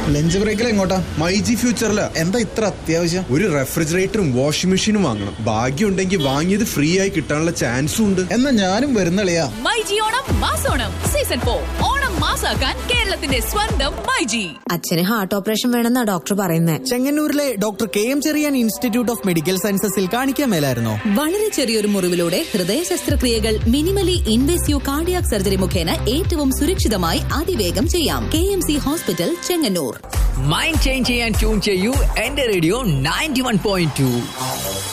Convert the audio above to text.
lunch ബ്രേക്കിൽ എങ്ങോട്ടാ my G ഫ്യൂച്ചറില് എന്താ ഇത്ര അത്യാവശ്യം ഒരു റെഫ്രിജറേറ്ററും വാഷിംഗ് മെഷീനും വാങ്ങണം ഭാഗ്യം ഉണ്ടെങ്കിൽ വാങ്ങിയത് ഫ്രീ ആയി കിട്ടാനുള്ള ചാൻസും ഉണ്ട് എന്നാ ഞാനും വരുന്നളിയാ മൈജി ഓണം മാസോണം സീസൺ ഫോർ ഓണം മാസാക്കാൻ കേരളത്തിന്റെ സ്വന്തം മൈജി അച്ഛന് ഹാർട്ട് ഓപ്പറേഷൻ വേണമെന്നാ ഡോക്ടർ പറയുന്നേ ചെങ്ങന്നൂരിലെ doctor K M Cherian institute of medical സയൻസസിൽ കാണിക്കാൻ മേലായിരുന്നോ വളരെ ചെറിയൊരു മുറിവിലൂടെ ഹൃദയ ശസ്ത്രക്രിയകൾ മിനിമലി ഇൻവേസീവ് കാർഡിയാക് സർജറി മുഖേന ഏറ്റവും സുരക്ഷിതമായി അതിവേഗം ചെയ്യാം K M C hospital Chengannur mind change ചെയ്യാൻ ട്യൂൺ ചെയ്യൂ എന്റെ radio ninety one point to